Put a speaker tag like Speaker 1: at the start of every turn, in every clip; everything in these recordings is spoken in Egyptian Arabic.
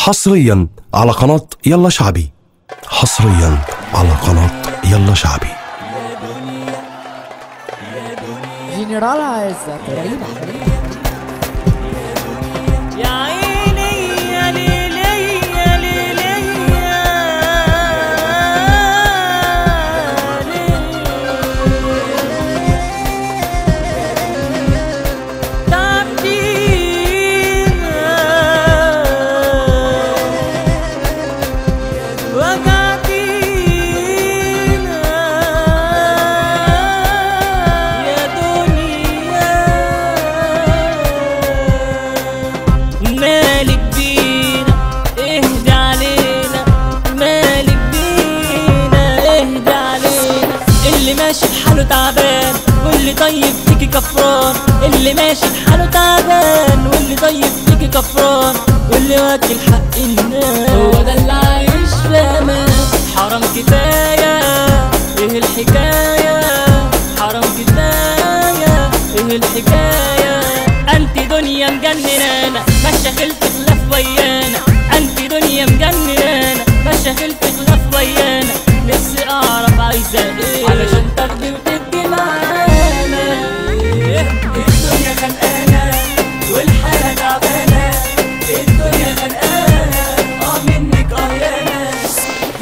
Speaker 1: حصريا على قناة يلا شعبي حصريا على قناة يلا شعبي
Speaker 2: جنرال عزت رهيبة حبيبي
Speaker 3: يا عيني يا ليلي يا ليلي يا دنيا مالك بينا اهدى علينا مالك بينا اهدى علينا اللي ماشي بحاله تعبان واللي طيب فيكي كفران اللي ماشي بحاله تعبان واللي طيب فيكي كفران واللي واكل حق الناس هو ده اللي عايش في امان حرام كفايه ايه الحكايه حرام كفايه ايه الحكايه انت دنيا مجننانا ماشيه خلف خلاف ويانا انت دنيا مجننانا ماشيه خلف خلاف ويانا نفسي اعرف عايزه ايه علشان تاخدي وتدي معانا الدنيا خانقانا والحاله تعبانه الدنيا خانقانا اه منك اه يا ناس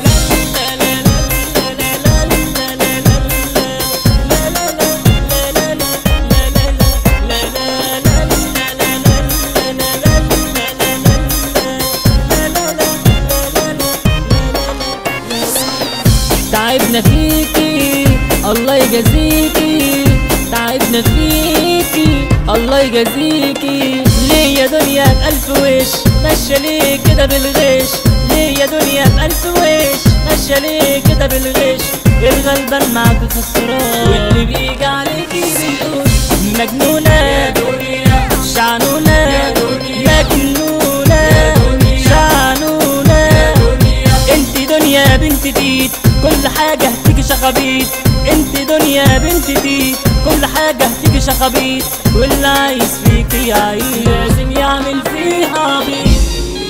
Speaker 3: تعبنا فيكي الله يجازيكي تعبنا فيكي الله يجازيكي ليه يا دنيا بألف وش ماشية ليه كده بالغش ليه يا دنيا بألف وش ماشية ليه كده بالغش الغلبان معاك خسران واللي بيجي عليكي بيقول مجنونة يا دنيا شعنونة يا دنيا مجنونة يا دنيا شعنونة يا دنيا انت دنيا بنت تيت كل حاجة هتيجي شخابيط انت دنيا بنت تيت كل حاجة هتيجي شخابيط واللي عايز فيك يعيش لازم يعمل فيها عبيط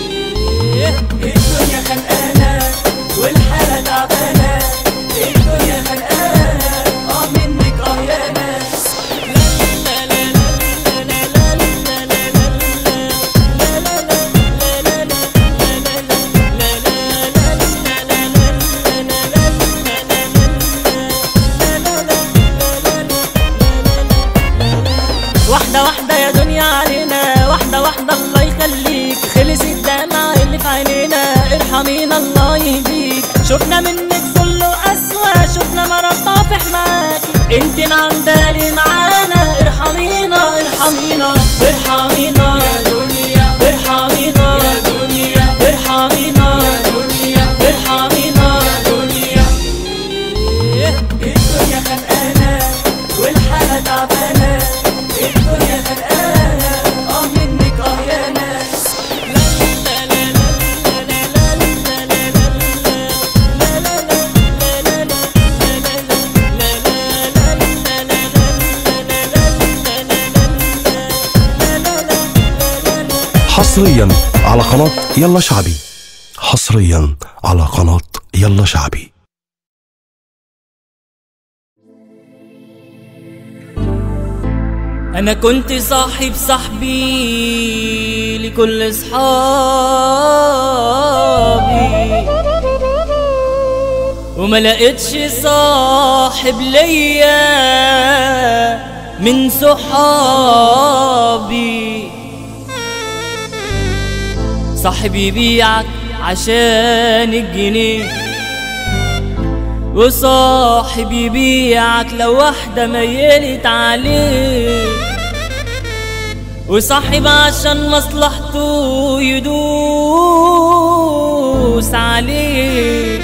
Speaker 3: الدنيا خانقانة والحالة تعبانة الدنيا خانقانة اه منك اه يا ناس واحدة واحدة يا دنيا علينا واحدة واحدة الله يخليك خلص الدمع اللي في عينينا ارحمينا الله يهديك شفنا منك ذل وقسوة شفنا مرض طافح معاكي انت نعم بالي معانا ارحمينا ارحمينا ارحمينا يا دنيا ارحمينا يا دنيا ارحمينا يا دنيا ارحمينا يا دنيا الدنيا خانقانا والحالة تعبانة الدنيا خانقانا اه منك اه يا ناس
Speaker 1: حصريا على قناة يلا شعبي حصريا على قناة يلا شعبي
Speaker 3: انا كنت صاحب صاحبي لكل صحابي وما لقيتش صاحب ليا من صحابي صاحب يبيعك عشان الجنيه وصاحب يبيعك لو واحدة ميلت عليه وصاحب عشان مصلحته يدوس عليه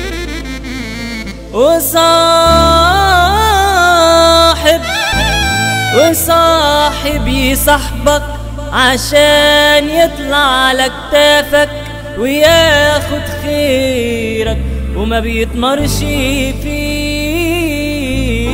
Speaker 3: وصاحب وصاحب يصاحبك عشان يطلع على كتافك وياخد خيرك وما بيتمرش فيه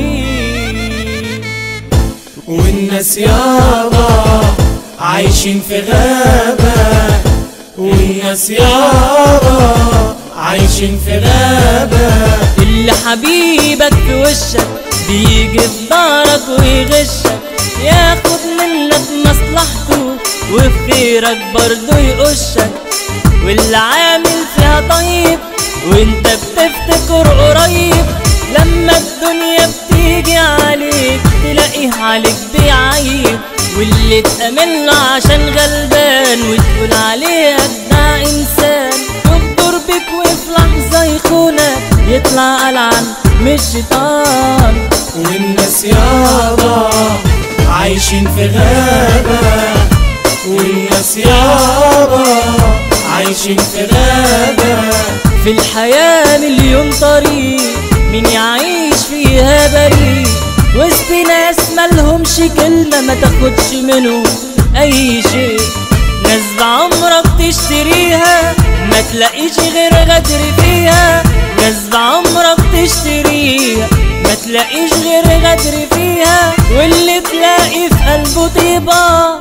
Speaker 4: والناس يابا عايشين في غابة والناس يابا عايشين في غابة
Speaker 3: اللي حبيبك في وشك بيجي في دارك ويغشك ياخد منك مصلحته وفي خيرك برضه يقشك واللي عامل فيها طيب وانت بتفتكر قريب لما الدنيا بتيجي عليك تلاقيه عليك بيعيب واللي تأمن له عشان غلبان وتقول عليه ده انسان يغدر بك وفي لحظة يخونك يطلع قلعان مش شيطان
Speaker 4: والناس يابا عايشين في غابة والناس يابا عايشين في غابة
Speaker 3: في الحياة مليون طريق مين يعيش فيها بريء وسط ناس ملهمش كلمة ما تاخدش منهم أي شيء ناس بعمرك تشتريها ما تلاقيش غير غدر فيها ناس بعمرك تشتريها ما تلاقيش غير غدر فيها واللي تلاقي في قلبه طيبة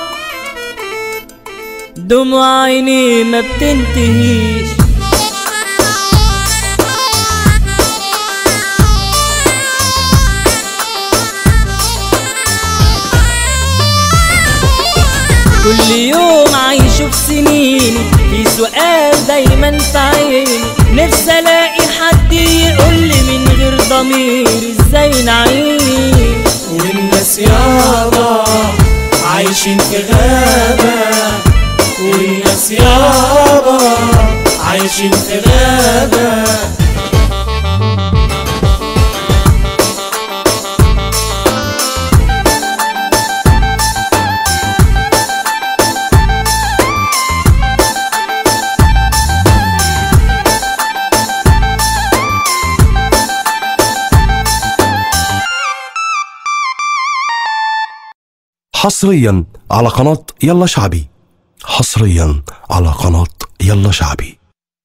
Speaker 3: دموع عينيه ما بتنتهيش كل يوم عايشه في سنيني في سؤال دايما في عيني نفسي الاقي حد يقول لي من غير ضمير ازاي نعيش
Speaker 4: والناس يابا عايشين في غابة والناس يابا عايشين في غابة
Speaker 1: حصريا على قناة يلا شعبي حصريا على قناة يلا شعبي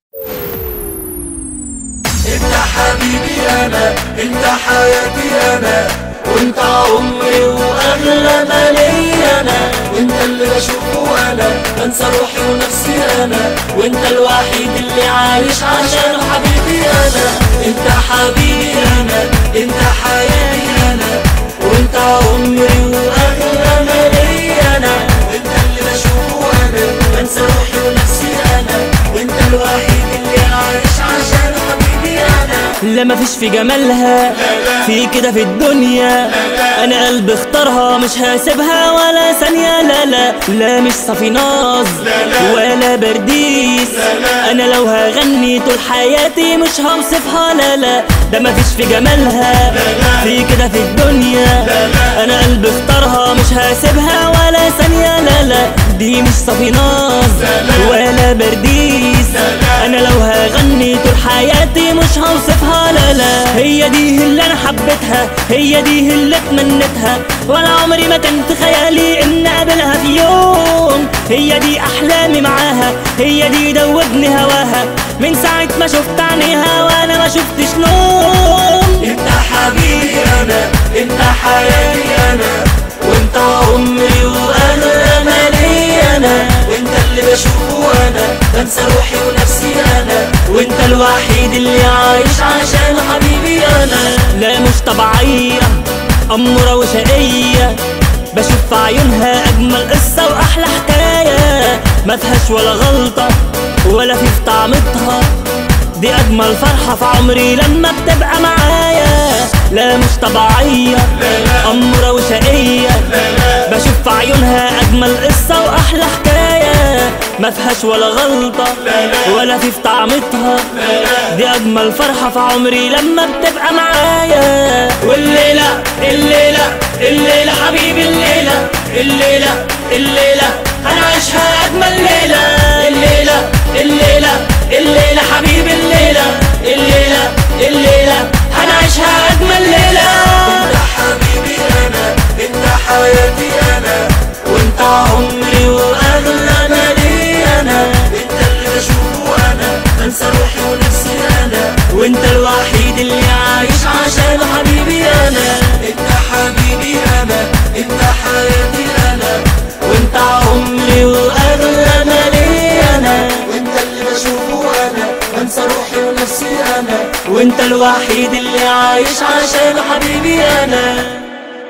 Speaker 4: انت حبيبي انا انت حياتي انا وانت عمري واغلى ما ليا انا وانت اللي بشوفه انا بنسى روحي ونفسي انا وانت الوحيد اللي عايش عشانه حبيبي انا انت حبيبي انا انت حياتي انا وانت عمري واغلى ما ليا انا وانت اللي بشوفه انا بنسى روحي ونفسي انا وانت الوحيد اللي عايش عشانه حبيبي انا
Speaker 3: لا مفيش في جمالها في كده في الدنيا انا قلبي اختارها مش هسيبها ولا ثانية لا لا لا مش صافي ناز ولا برديس انا لو هغني طول حياتي مش هوصفها لا لا ده مفيش في جمالها في كده في الدنيا انا قلبي اختارها مش هسيبها ولا ثانية لا لا دي مش صافي ناز ولا برديس انا لو هغني طول حياتي مش هوصفها لا لا هي دي اللي انا حبيتها هي دي اللي اتمنيتها ولا عمري ما كان في خيالي ان اقابلها في يوم هي دي احلامي معاها هي دي دوبني هواها من ساعة ما شفت عينيها وانا ما شفتش نوم
Speaker 4: انت حبيبي انا انت حياتي انا وانت عمري واغلى ما ليا انا وانت اللي بشوفه انا بنسى روحي ونفسي انا وانت الوحيد اللي عايش عشان حبيبي انا
Speaker 3: لا مش طبيعية أمورة وشقية بشوف في عيونها أجمل قصة وأحلى حكاية ما فيهاش ولا غلطة ولا في في طعمتها دي أجمل فرحة في عمري لما بتبقى معايا لا مش طبيعية أمورة وشقية بشوف في عيونها أجمل قصة وأحلى حكاية ما فيهاش ولا غلطة ولا في في طعمتها دي أجمل فرحة في عمري لما بتبقى معايا والليلة الليلة الليلة حبيبي الليلة الليلة الليلة هنعيشها أجمل ليلة الليلة الليلة الليلة حبيبي الليلة الليلة الليلة هنعيشها أجمل ليلة
Speaker 4: انت حبيبي انا انت حياتي انا وانت عمري واغلى ما ليا انا انت اللي بشوفه انا بنسى روحي ونفسي انا
Speaker 3: وانت الوحيد اللي عايش
Speaker 4: عشان حبيبي انا انت حبيبي انا انت حياتي انا وانت عمري واغلى ما ليا انا
Speaker 3: وانت الوحيد اللي عايش عشانه حبيبي انا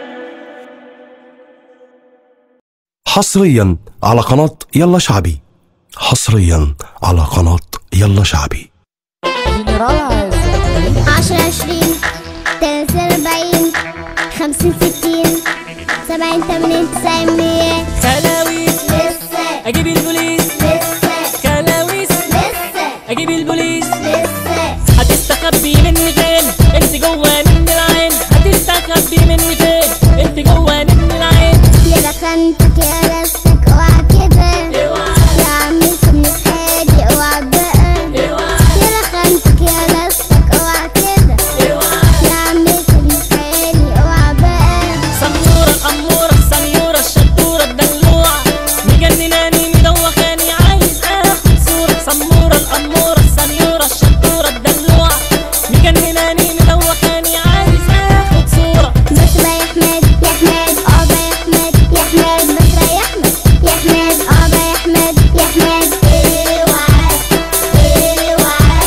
Speaker 1: حصريا على قناة يلا شعبي حصريا على قناة يلا شعبي
Speaker 2: جنرال عزت
Speaker 5: عشرة عشرين تلاتة أربعين خمسين ستين سبعين تمانين تسعين مية
Speaker 3: كلاويس
Speaker 5: لسه
Speaker 3: اجيب البوليس
Speaker 5: لسه
Speaker 3: كلاويس
Speaker 5: لسه
Speaker 3: اجيب البوليس
Speaker 5: لسه
Speaker 3: هتستخبي مني فين انت جوه من العين هتستخبي مني فين انت جوه من العين
Speaker 5: كده خنتك يا راسك اوعى كده
Speaker 3: اوعى
Speaker 5: يا عم سيبني في حالي اوعى بقى
Speaker 3: اوعى
Speaker 5: كده خنتك يا راسك اوعى كده
Speaker 3: اوعى
Speaker 5: يا عم سيبني في حالي اوعى بقى
Speaker 3: سمورة الأمورة السنيورة الشطورة الدلوعة مجنناني مدوخاني عايز آخد صورة سمورة الأمورة السنيورة الشطورة الدلوعة مجنناني مدوخاني عايز آخد صورة
Speaker 5: بس بقى يا احمد يا احمد اه بقى يا احمد يا احمد بس بقى يا احمد يا احمد اه بقى يا احمد يا احمد اوعى اوعى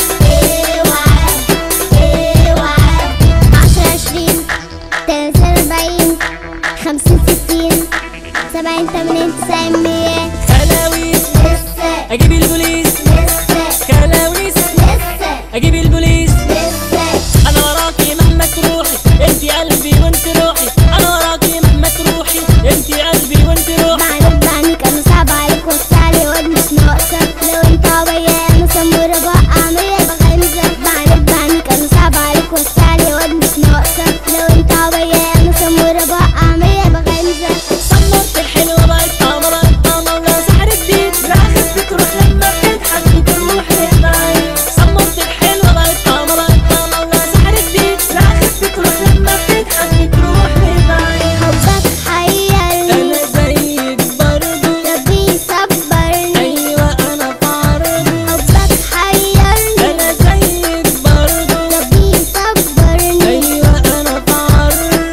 Speaker 5: اوعى اوعى عشرة عشرين تلاتة أربعين خمسين ستين سبعين تمانين تسعين مية
Speaker 3: كلاويس
Speaker 5: لسه
Speaker 3: أجيب البوليس
Speaker 5: لسه
Speaker 3: كلاويس
Speaker 5: لسه
Speaker 3: أجيب البوليس
Speaker 5: لسه
Speaker 3: أنا وراكي مهما تروحي انتي قلبي وانت روحي أنا وراكي مهما تروحي انتي قلبي وانت روحي
Speaker 5: بعرف عنك انا صعب عليك وسعلي واد مش ناقصة لو انت عبية انا سمورة بقى عمية بغمزة بعرف عنك انا صعب عليك وسعلي واد مش ناقصة لو انت عبية انا سمورة بقى عمية بغمزة
Speaker 3: صمرت الحلوة بقت قمرة قمر لا سحر جديد راغب بتروح لما بتضحك بتروح للبعيد صمرت الحلوة بقت قمرة قمر لا سحر جديد راغب بتروح لما بتضحك بتروح للبعيد
Speaker 5: حبك حيرني
Speaker 3: أنا زيك برضو
Speaker 5: ربي يصبرني
Speaker 3: أيوة أنا في عرضي
Speaker 5: حبك حيرني
Speaker 3: أنا زيك برضو
Speaker 5: ربي يصبرني
Speaker 3: أيوة أنا في عرضي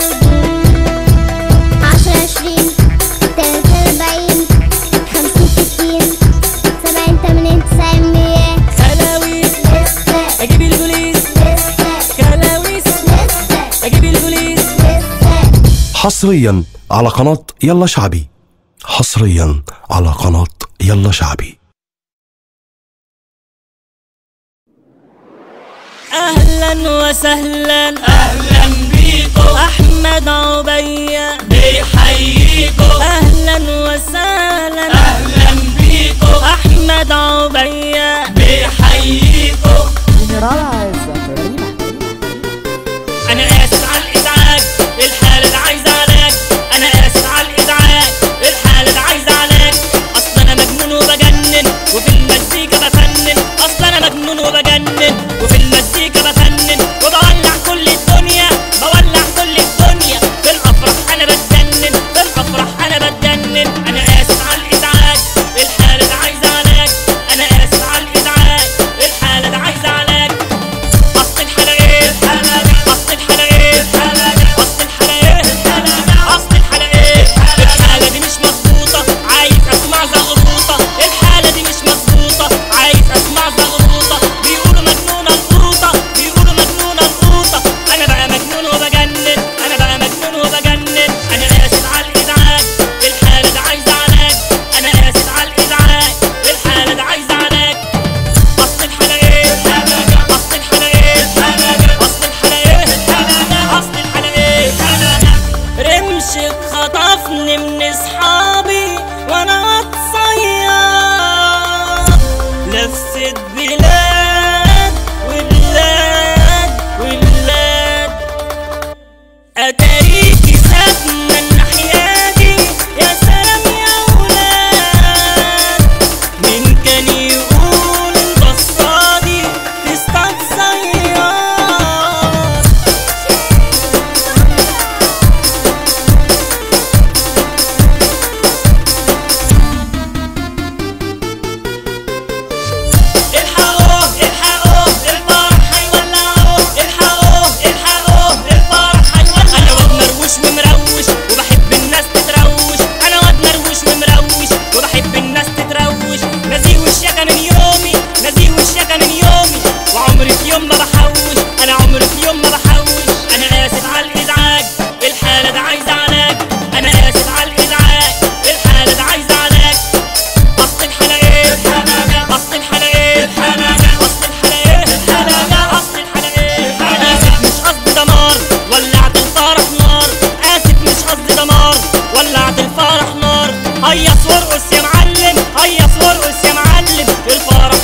Speaker 5: عشرة عشرين تلاتة أربعين خمسين ستين سبعين تمانين تسعين مية
Speaker 3: كلاويس
Speaker 5: لسه
Speaker 3: أجيب البوليس
Speaker 5: لسه
Speaker 3: كلاويس
Speaker 5: لسه
Speaker 3: أجيب البوليس
Speaker 5: لسه
Speaker 1: حصريا على قناة يلا شعبي حصريا على قناة يلا شعبي
Speaker 3: اهلا وسهلا اهلا بيكم احمد عبية بيحييكم اهلا وسهلا اهلا بيكم احمد عبية بيحييكم
Speaker 2: جنرال عزت ريما
Speaker 3: انا اسف على الازعاج الحالة دي عايزة علاج انا اسف على الازعاج الحالة دي عايزة علاج اصل انا مجنون وبجنن وفي المزيكا بفنن اصل انا مجنون وبجنن وفي المزيكا بفنن وبولع كل الدنيا بولع كل الدنيا في الافراح انا بتجنن في الافراح انا بتجنن انا اسف على الازعاج الحالة دي عايزة علاج انا اسف على الازعاج الحالة دي عايزة علاج اصل الحلقات اصل الحلقات اصل الحلقات اصل الحلقات الحالة دي مش مظبوطة عايز اسمع زغروطة الحالة دي مش مظبوطة عايز اسمع زغروطة بيقولوا مجنونة القروطة بيقولوا مجنونة القروطة انا بقى مجنون وبجنن انا بقى مجنون وبجنن انا اسف على الازعاج الحالة دي عايزة علاج انا اسف على الازعاج الحالة دي عايزة علاج اصل الحلقات اصل الحلقات اصل الحلقات اصل الحلقات رمش خطفني من اصحابي وانا اتصير لفت بلاد وبلاد وبلاد اتاريكي سابنا الناحية دي يا سلام يا ولاد مين كان يقول البصادي تصطاد صياد الحقوه الحقوه الفرح هيولعوه الحقوه الحقوه الفرح هيولعوه انا واد مروش ومروش وبحب الناس تتروش انا واد مروش ومروش وبحب الناس تتروش نزيه وشياكة من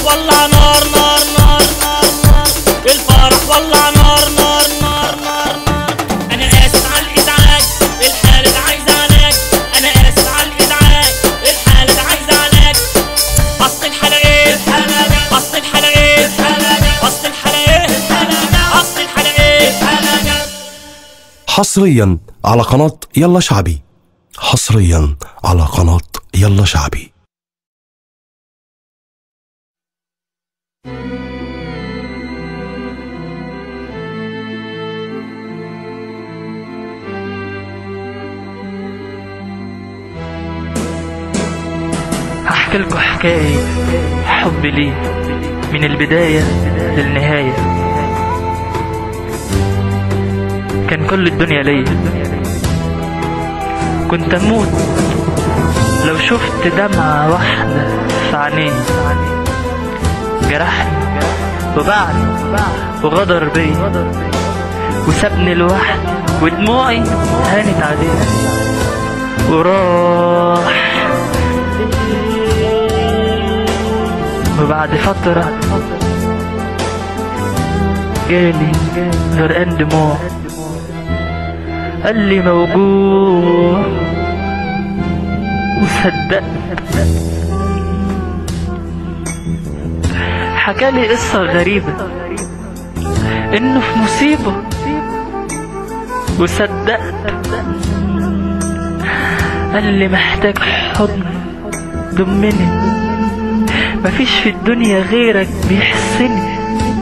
Speaker 3: ولع نار نار نار نار نار الفرح ولع نار نار نار نار نار انا اسف على الازعاج الحالة دي عايزة علاج انا اسف على الازعاج الحالة دي عايزة علاج اصل الحالة ايه اصل الحالة ايه اصل الحالة ايه اصل الحالة ايه
Speaker 1: حصريا على قناة يلا شعبي حصريا على قناة يلا شعبي
Speaker 6: هحكي لكم حكاية حب لي من البداية للنهاية كان كل الدنيا ليا كنت أموت لو شفت دمعة واحدة في عينيه جرحني وبعد وغدر بيا وسابني لوحدي ودموعي هانت عليه وراح وبعد فترة جالي غرقان دموع قال لي موجوع وصدقت حكالي قصة غريبة انه في مصيبة وصدقت قال لي محتاج حضن ضمني مفيش في الدنيا غيرك بيحسني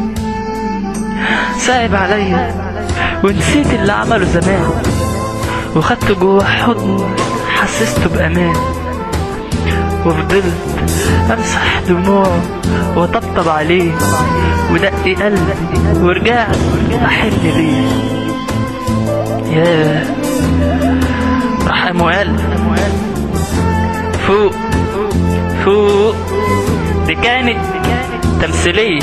Speaker 6: صعب عليا ونسيت اللي عمله زمان وخدته جوه حضن حسسته بأمان وفضلت أمسح دموعه وطبطب عليه ودق قلبي ورجعت أحن ليه ياه راح قام وقال فوق فوق دي كانت تمثيلية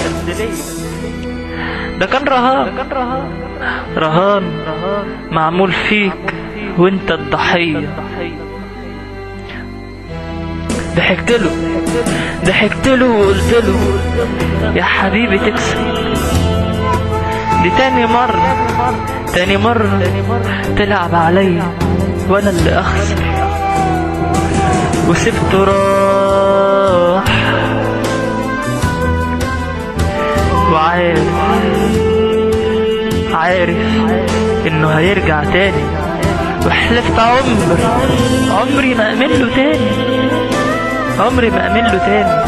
Speaker 6: ده كان رهان رهان معمول فيك وانت الضحية ضحكت له ضحكت له وقلت له يا حبيبي تكسب دي تاني مرة تاني مرة تلعب عليا وانا اللي اخسر وسبته راح وعارف عارف انه هيرجع تاني وحلفت عمر عمري ما امن له تاني عمري ما امن له تاني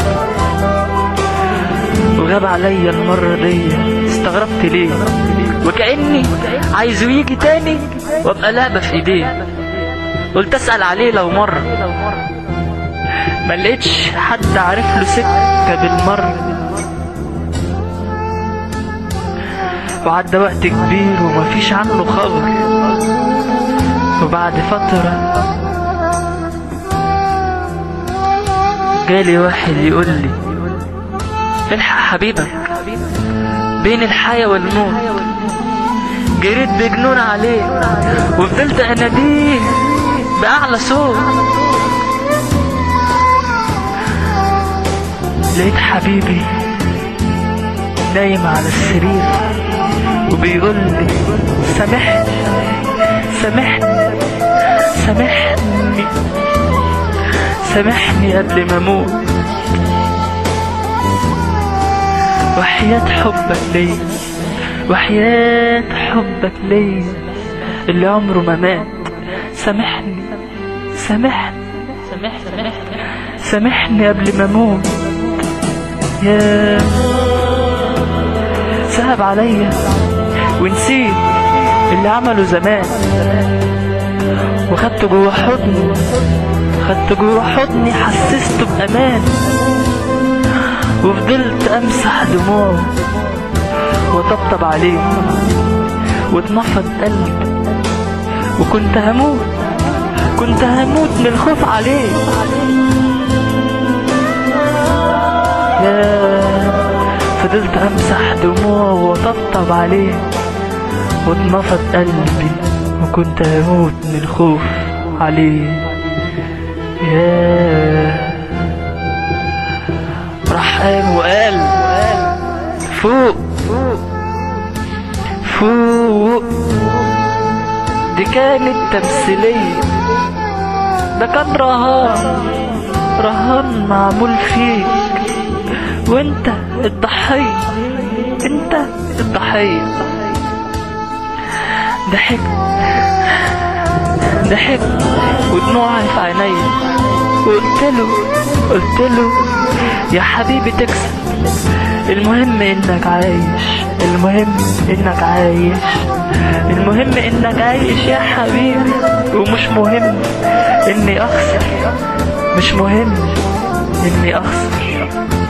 Speaker 6: وغاب عليا المرة دي استغربت ليه وكأني عايزه يجي تاني وابقى لعبة في ايديه قلت اسأل عليه لو مرة ما لقيتش حد عارف له سكة بالمرة وعدى وقت كبير ومفيش عنه خبر وبعد فترة جالي واحد يقول لي الحق حبيبك بين الحياة والموت جريت بجنون عليه وفضلت اناديه بأعلى صوت لقيت حبيبي نايم على السرير وبيقول لي سامحني سامحني سامحني سامحني قبل ما اموت وحياة حبك ليا وحياة حبك ليا اللي عمره ما مات سامحني سامحني سامحني سامحني قبل ما اموت يا سهب عليا ونسيت اللي عمله زمان وخدته جوه حضني خدته جوه حضني حسسته بأمان وفضلت أمسح دموعه وطبطب عليه واتنفض قلبي وكنت هموت كنت هموت من الخوف عليه يا فضلت امسح دموعه وطبطب عليه واتنفض قلبي وكنت هموت من الخوف عليه يا راح قام وقال فوق فوق دي كانت تمثيلية ده كان رهان رهان معمول فيك وانت الضحية انت الضحية ضحكت ضحكت ودموعي في عينيا وقلت له قلت له يا حبيبي تكسب المهم انك عايش المهم انك عايش المهم انك عايش يا حبيبي ومش مهم اني اخسر مش مهم اني اخسر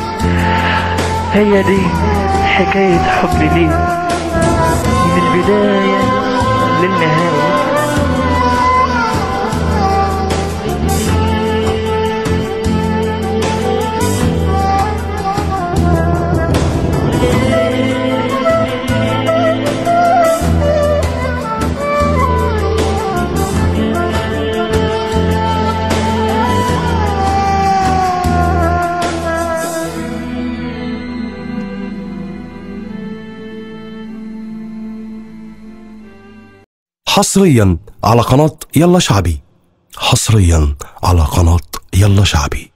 Speaker 6: هي دي حكاية حبي ليك من البداية للنهاية
Speaker 1: حصريا على قناة يلا شعبي حصريا على قناة يلا شعبي